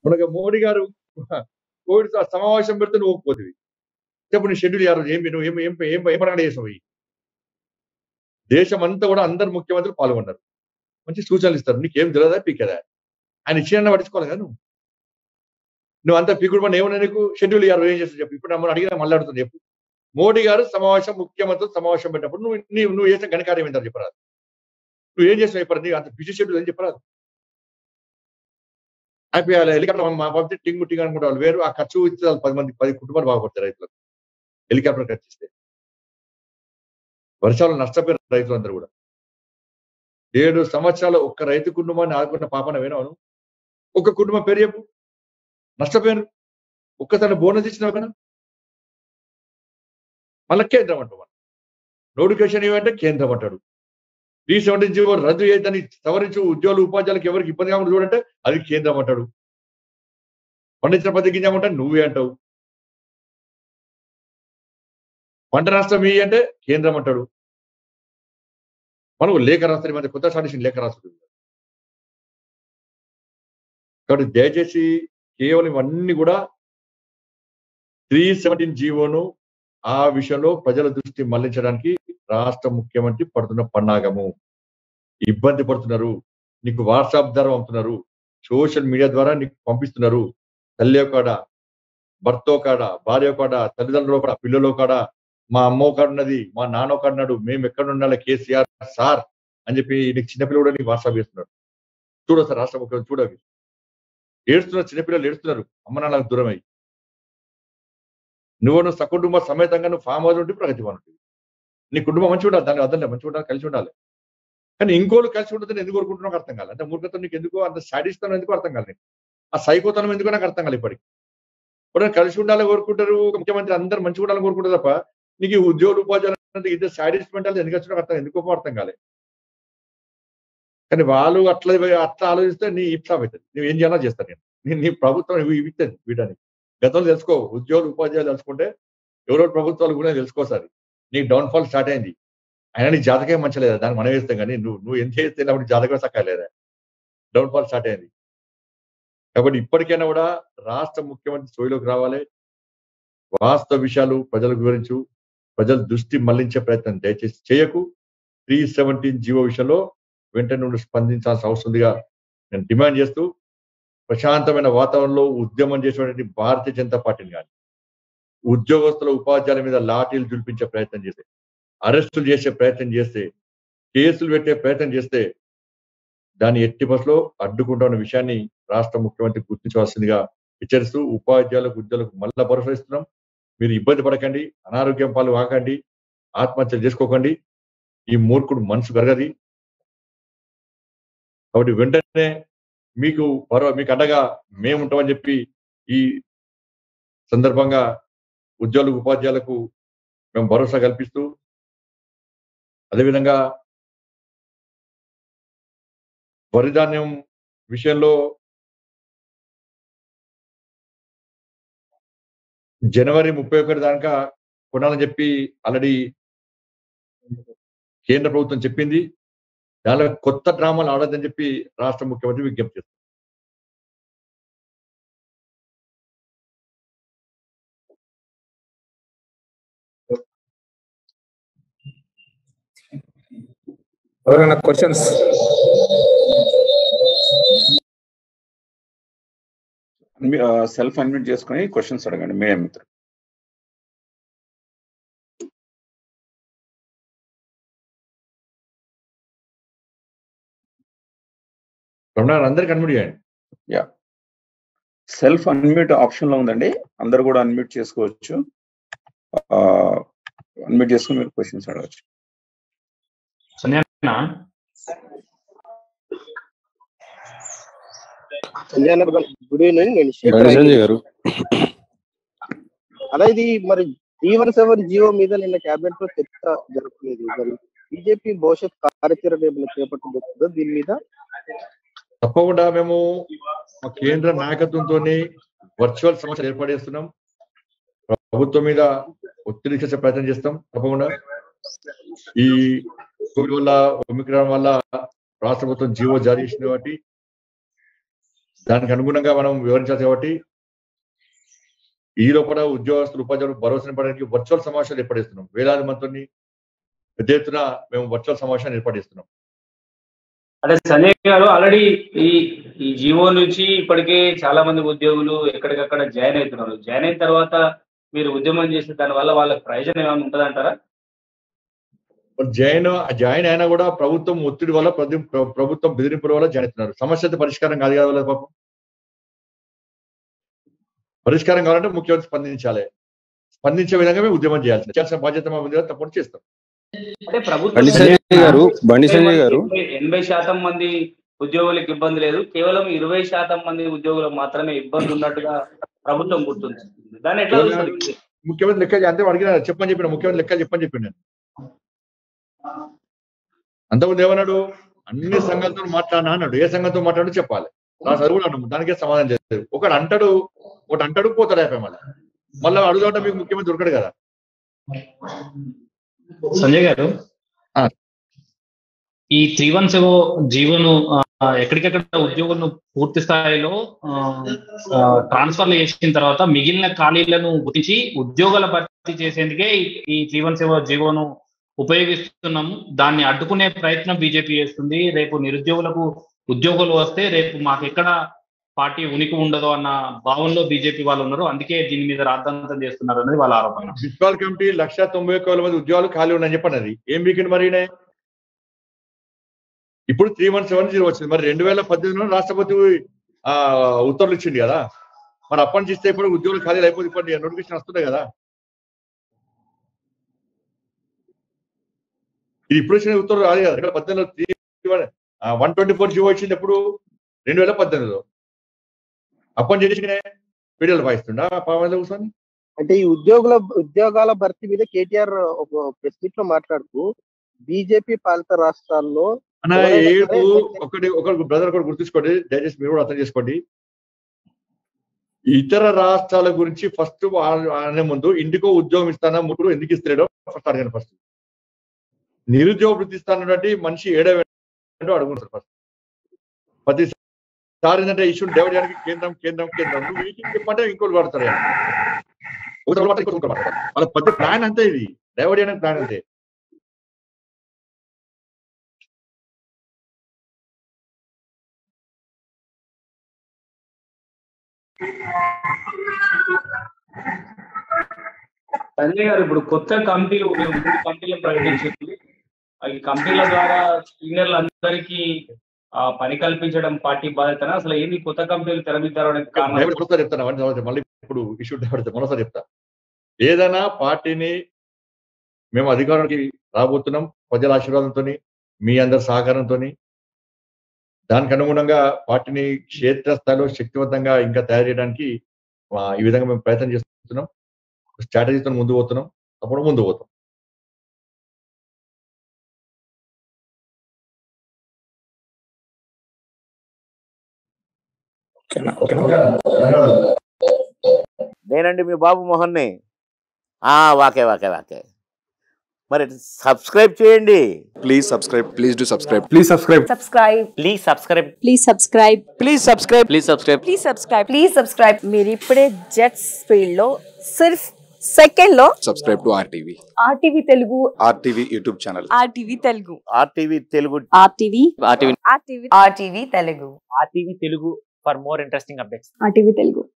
మనకు మోడీ గారు కోవిడ్ స- సమావేశం పెడితే నువ్వు ఒప్పుకోతివి చెప్పు నీ షెడ్యూల్ యారు ఏం నువ్వు ఏం ఏం ఏం ఏం ప్రకటన చేసావు ఇవి? దేశం అంతా కూడా అందరు ముఖ్యమంత్రులు పాల్గొన్నారు మంచి సూచనలు ఇస్తారు నీకేం తెలియదా పీకేదా ఆయన ఇచ్చిన పట్టించుకోవాలి కదా నువ్వు నువ్వు అంత పీకుడు పని ఏమన్నా నీకు షెడ్యూల్ ఇయ్యారు ఏం చేస్తావు చెప్పు ఇప్పుడు నమ్మని అడిగినా మళ్ళీ అడుగుతుంది చెప్పు మోడీ గారు సమావేశం ముఖ్యమంత్రులు సమావేశం పెట్టినప్పుడు నువ్వు నీ- నువ్వు చేసిన ఘనకార్యం ఏంటో చెప్పరాదు నువ్వు ఏం చేస్తావు చెప్పరా నీ అంత బిజీ షెడ్యూల్ ఏం చెప్పరాదు అయిపోయాలి హెలికాప్టర్ మా పంపితే టింగు టింగ్ అనుకుంటే వాళ్ళు వేరు ఆ ఖర్చు ఇస్తే వాళ్ళు పది మంది పది కుటుంబాలు బాగుపడతాయి రైతులకు హెలికాప్టర్ ఖర్చు ఇస్తే వర్షాలు నష్టపోయిన రైతులందరూ కూడా ఏడు సంవత్సరాలు ఒక్క రైతు కుటుంబాన్ని ఆదుకున్న పాపన వినవను ఒక కుటుంబం పేరు చెప్పు నష్టపోయారు ఒక్కసారి బోనస్ ఇచ్చినావు కదా మళ్ళీ కేంద్రం అంటాం మనం నోటిఫికేషన్ ఇవ్వంటే కేంద్రం అంటాడు త్రీ సెవెంటీ జీవో రద్దు చేయదని సవరించు ఉద్యోగులు ఉపాధ్యాయులకు ఎవరికి ఇబ్బంది కాకుండా చూడంటే అది కేంద్రం అంటాడు పండించిన ప్రతి గింజ అంటే నువ్వే అంటావు పంట నష్టం ఇయ్యి అంటే కేంద్రం అంటాడు మనం లేఖ రాస్తారు ఈ మధ్య కొత్త సాడిషన్ లేఖ రాస్తుంది కాబట్టి దయచేసి కేవలం ఇవన్నీ కూడా త్రీ సెవెంటీన్ జీవోను ఆ విషయంలో ప్రజల దృష్టి మళ్లించడానికి రాష్ట్ర ముఖ్యమంత్రి పడుతున్న పన్నాగము ఇబ్బంది పడుతున్నారు నీకు వాట్సాప్ ద్వారా పంపుతున్నారు సోషల్ మీడియా ద్వారా నీకు పంపిస్తున్నారు తల్లి కాడ భర్త కాడ భార్య కాడ తల్లిదండ్రులు కాడ పిల్లలు కాడ మా అమ్మో కాడ ఉన్నది మా నాన్న కాడ ఉన్నాడు మేము ఎక్కడ ఉండాలి కేసీఆర్ సార్ అని చెప్పి నీకు చిన్నపిల్ల కూడా నీకు వాట్సాప్ చేస్తున్నాడు చూడ సార్ రాష్ట్ర ముఖ్యమంత్రి చూడవి ఏడుస్తున్నారు చిన్నపిల్లలు ఏడుస్తున్నారు అమ్మ నాన్నలకు దూరం అయ్యి నువ్వు నువ్వు సకుటుంబ సమేతంగా నువ్వు ఫామ్ హౌస్ ఉంటే ప్రగతి భవన్ ఉంటుంది నీ కుటుంబం మంచిగా ఉండాలి దాన్ని వదలే మంచిగా ఉండాలి కలిసి ఉండాలి కానీ ఇంకోళ్ళు కలిసి ఉంటుందని ఎందుకు కోరుకుంటున్నావు అర్థం కాదు అంటే మూర్ఖత్వం నీకు ఎందుకు అంత సాడిస్తాను ఎందుకు అర్థం కాదు నీకు ఆ సైకోతనం ఎందుకు నాకు అర్థం కాదు ఇప్పటికి ఇప్పుడు కలిసి ఉండాలని కోరుకుంటారు ఒక ముఖ్యమంత్రి అందరు మంచిగా ఉండాలని కోరుకుంటారు తప్ప నీకు ఈ ఉద్యోగ ఉపాధ్యాయులు ఇద్దరు సాడిస్ట్ మెంటాలి ఎందుకు వచ్చినా అర్థం ఎందుకు అర్థం కాలే కానీ వాళ్ళు అట్లా అట్లా ఆలోచిస్తే నీ ఇప్సాప్ అవుతుంది నువ్వు ఏం చేయాలో చేస్తాను నేను నీ- నీ ప్రభుత్వం ఇవి ఇస్తుంది వీటని గతంలో తెలుసుకో ఉద్యోగులు ఉపాధ్యాయులు తెలుసుకుంటే ఎవరో ప్రభుత్వాలు కూడా తెలుసుకోసారి నీకు డౌన్ ఫాల్ స్టార్ట్ అయింది అయినా నీ జాతకం మంచలేదా దాన్ని మనం వేస్తాం కానీ నువ్వు నువ్వు ఎంత చేస్తే అప్పుడు జాతకం సక్కలేదా డౌన్ ఫాల్ స్టార్ట్ అయింది కాబట్టి ఇప్పటికైనా కూడా రాష్ట్ర ముఖ్యమంత్రి సోయిలోకి రావాలి వాస్తవ విషయాలు ప్రజలకు వివరించు ప్రజల దృష్టి మళ్లించే ప్రయత్నం దయచేసి చేయకు త్రీ సెవెంటీన్ జీవో విషయంలో వెంటనే నుండి స్పందించాల్సిన అవసరం ఉందిగా నేను డిమాండ్ చేస్తూ ప్రశాంతమైన వాతావరణంలో ఉద్యమం చేసినటువంటి భారతీయ జనతా పార్టీని కానీ ఉద్యోగస్తుల ఉపాధ్యాయుల మీద లాఠీలు జుల్పించే ప్రయత్నం చేస్తే అరెస్టులు చేసే ప్రయత్నం చేస్తే కేసులు పెట్టే ప్రయత్నం చేస్తే దాన్ని ఎట్టి బస్సులో అడ్డుకుంటున్న విషయాన్ని రాష్ట్ర ముఖ్యమంత్రి గుర్తించవలసిందిగా హెచ్చరిస్తూ ఉపాధ్యాయులకు ఉద్యోగులకు మళ్ళా భరోసా ఇస్తున్నాం మీరు ఇబ్బంది పడకండి అనారోగ్యం పాలు వాకండి ఆత్మహత్యలు చేసుకోకండి ఈ మూర్ఖుడు మనసు కరగది కాబట్టి వెంటనే మీకు భరో మీకు అండగా మేము ఉంటామని చెప్పి ఈ సందర్భంగా ఉద్యోగులకు ఉపాధ్యాయులకు మేము భరోసా కల్పిస్తూ అదేవిధంగా వరి ధాన్యం విషయంలో జనవరి ముప్పై ఒకటి దాకా కొనాలని చెప్పి ఆల్రెడీ కేంద్ర ప్రభుత్వం చెప్పింది దానిలో కొత్త డ్రామాలు ఆడొద్దని చెప్పి రాష్ట్ర ముఖ్యమంత్రి విజ్ఞప్తి చేస్తారు ఎవరైనా క్వశ్చన్స్ సెల్ఫ్ అన్మ్యూట్ చేసుకొని క్వశ్చన్స్ అడగండి మీడియా మిత్రులు రమణ అందరికి అన్ముడి చేయండి సెల్ఫ్ అన్మ్యూట్ ఆప్షన్ లో ఉందండి అందరు కూడా అన్మ్యూట్ చేసుకోవచ్చు అన్మ్యూట్ చేసుకుని మీరు క్వశ్చన్స్ అడగచ్చు సంజయనా సంజయ్ గారు గుడ్ ఈవినింగ్ నేను శేఖర్ బండి ఐటీ. సంజయ్ గారు అదే ఇది మరి జీవన్ సెవెన్ జియో మీద నిన్న కేబినెట్ లో చర్చ జరగలేదు మరి బీజేపీ భవిష్యత్ కార్యాచరణ ఏమైనా చేపట్టబోతుందో దీని మీద తప్పకుండా మేము మా కేంద్ర నాయకత్వంతో వర్చువల్ సమస్యలు ఏర్పాటు చేస్తున్నాం ప్రభుత్వం మీద ఒత్తిడి చేసే ప్రయత్నం చేస్తాం తప్పకుండా ఈ కోవిడ్ వల్ల ఒమిక్రాన్ వల్ల రాష్ట్ర ప్రభుత్వం జీవో జారీ చేసిన కాబట్టి దానికి అనుగుణంగా మనం వివరించాలి కాబట్టి ఈ లోపల ఉద్యోగస్తులు ఉపాధ్యాయులు భరోసా నింపడానికి వర్చువల్ సమావేశాలు ఏర్పడిస్తున్నాం వేలాది మందిని పెద్ద ఎత్తున మేము వర్చువల్ సమావేశాన్ని ఏర్పడిస్తున్నాం అంటే సంజయ్ గారు ఆల్రెడీ ఈ ఈ జియో నుంచి ఇప్పటికే చాలా మంది ఉద్యోగులు ఎక్కడికక్కడ జాయిన్ అవుతున్నారు జాయిన్ అయిన తర్వాత మీరు ఉద్యమం చేసే దాని వల్ల వాళ్ళకి ప్రయోజనం ఏమైనా ఉంటుందంటారా మరి జాయిన్ జాయిన్ అయినా కూడా ప్రభుత్వం ఒత్తిడి వల్ల ప్రతి ప్ర- ప్రభుత్వం బెదిరింపుల వల్ల జాయిన్ అవుతున్నారు సమస్య అయితే పరిష్కారం కాదు కదా వాళ్ళ పాపం పరిష్కారం కావాలంటే ముఖ్యమంత్రి స్పందించాలి స్పందించే విధంగా మేము ఉద్యమం చేయాల్సింది చేయాల్సిన బాధ్యత మా ఉంది కదా, తప్పకుండా చేస్తాం అంటే ప్రభుత్వం బండి సంజయ్ గారు బండి సంజయ్ గారు ఎనభై- ఎనభై శాతం మంది ఉద్యోగులకు ఇబ్బంది లేదు కేవలం ఇరవై శాతం మంది ఉద్యోగులకు మాత్రమే ఇబ్బంది ఉన్నట్టుగా ప్రభుత్వం గుర్తించింది దాన్ని ఎట్లా చూస్తారు ముఖ్యమంత్రి లెక్క అంతే అడిగిన చెప్పని చెప్పిన ముఖ్యమంత్రి లెక్క చెప్పని చెప్పి నేను అంతకుముందు ఏమన్నాడు అన్ని సంఘాలతో మాట్లాడినా అన్నాడు ఏ సంఘంతో మాట్లాడు చెప్పాలి నా చదువు అన్నాడు దానికే సమాధానం చేస్తారు ఒకడు అంటాడు ఒకటి అంటాడు పోతాడు అయిపోయి మళ్ళీ మళ్ళీ అడుగుదాంటే మీకు ముఖ్యమంత్రి దొరకడు కదా సంజయ్ గారు ఆ. ఈ త్రీ వన్ సెవెన్ జీవోను ఆ, ఎక్కడికెక్కడ ఉద్యోగులను పూర్తి స్థాయిలో ట్రాన్స్ఫర్లు చేసిన తర్వాత మిగిలిన ఖాళీలను గుర్తించి ఉద్యోగాల భర్తీ చేసేందుకే ఈ- ఈ త్రీ వన్ సెవెన్ జీవోను ఉపయోగిస్తున్నాము దాన్ని అడ్డుకునే ప్రయత్నం బీజేపీ చేస్తుంది రేపు నిరుద్యోగులకు ఉద్యోగులు వస్తే రేపు మాకు ఎక్కడ పార్టీ ఉనికి ఉండదు అన్న భావనలో బీజేపీ వాళ్ళు ఉన్నారు అందుకే దీని మీద రాద్ధాంతం చేస్తున్నారు అనేది వాళ్ళ ఆరోపణ ప్రిన్సిపాల్ కమిటీ లక్ష తొంభై ఒక్క వేల మంది ఉద్యోగాలు ఖాళీ ఉన్నాయని చెప్పన్నది ఏం వీకెండ్ మరి ఈయన? ఇప్పుడు త్రీ వన్ సెవెన్ జీరో వచ్చింది మరి రెండు వేల పద్దెనిమిదిలో రాష్ట్రపతి ఆ ఉత్తర్వులు ఇచ్చింది కదా మరి అప్పటి నుంచి ఇస్తే ఇప్పుడు ఉద్యోగులు ఖాళీ అయిపోతే ఇప్పుడు నోటిఫికేషన్ వస్తున్నాయి కదా ఇది ఇప్పుడు వచ్చిన ఉత్తర్వులు రాదు కదా రెండు వేల పద్దెనిమిదిలో three one twenty four GO వచ్చింది ఎప్పుడు రెండు వేల పద్దెనిమిదిలో అప్పటి నుంచి చేసిన పీడిఎల్ వాయిస్తుండా పావుల కూర్చొని అంటే ఈ ఉద్యోగుల ఉద్యోగాల భర్తీ మీద కేటీఆర్ ఒక ప్రెస్ మీట్ లో మాట్లాడుతూ బీజేపీ పాలిత రాష్ట్రాల్లో అన్న ఎవరైనా ఏడు సరే ఒకటి ఒకటి బ్రదర్ ఒకటి గుర్తుంచుకోండి దయచేసి మీరు కూడా అర్థం చేసుకోండి ఇతర రాష్ట్రాల గురించి ఫస్ట్ అనే ముందు ఇంటికో ఉద్యోగం ఇస్తానా ముగ్గురు ఎందుకు ఇస్తలేడో ఫస్ట్ అడగండి ఫస్ట్ నిరుద్యోగ వృత్తి ఇస్తానంటే మనిషి ఏడవేంటో అడుగుతారు ఫస్ట్ ప్రతిసారి ఏంటంటే ఇష్యూ డెవలప్ చేయడానికి కేంద్రం కేంద్రం కేంద్రం నువ్వు వీటికి చెప్పంటే ఇంకోటి పడతారు ఆయన. ఒకటి పడతారు, ఇంకోటి పడతారు. వాళ్ళ పెద్ద ప్లాన్ అంతే ఇది డైవర్ట్ చేయడానికి ప్లాన్ అంతే సంజయ్ గారు ఇప్పుడు కొత్త కమిటీలు మేము మూడు కమిటీలను ప్రకటించింది ఈ కంపెనీల ద్వారా సీనియర్లు అందరికీ ఆ, పని కల్పించడం పార్టీ బాధ్యతన అసలు ఏంది కొత్త కంపెనీలు తెరమిద్దడానికి కారణం డైవర్ట్ మరోసారి చెప్తాను అవన్నీ తర్వాత మళ్ళీ ఇప్పుడు ఇష్యూ డైవర్ట్ మరోసారి చెప్తా ఏదైనా పార్టీని మేము అధికారానికి రాబోతున్నాం ప్రజల ఆశీర్వాదంతో మీ అందరి సహకారంతో దానికి అనుగుణంగా పార్టీని క్షేత్రస్థాయిలో శక్తివంతంగా ఇంకా తయారు చేయడానికి ఆ, ఈ విధంగా మేము ప్రయత్నం చేస్తున్నాం స్ట్రాటజీతో ముందు పోతున్నాం అప్పుడు ముందు పోతాం ఓకేనా ఓకేనా నేనండి మీ బాబు మోహన్ని ఆ, వాకే వాకే వాకే మరి సబ్స్క్రైబ్ చేయండి Please subscribe. Please do subscribe. Please subscribe subscribe please subscribe please subscribe please subscribe please subscribe please subscribe please subscribe మీరు ఇప్పుడే జెట్స్ ఫీల్డ్ లో సిర్ఫ్ సెకండ్ లో Subscribe to RTV. RTV Telugu RTV YouTube channel. RTV Telugu RTV Telugu RTV RTV RTV RTV Telugu RTV Telugu for more interesting updates. RTV Telugu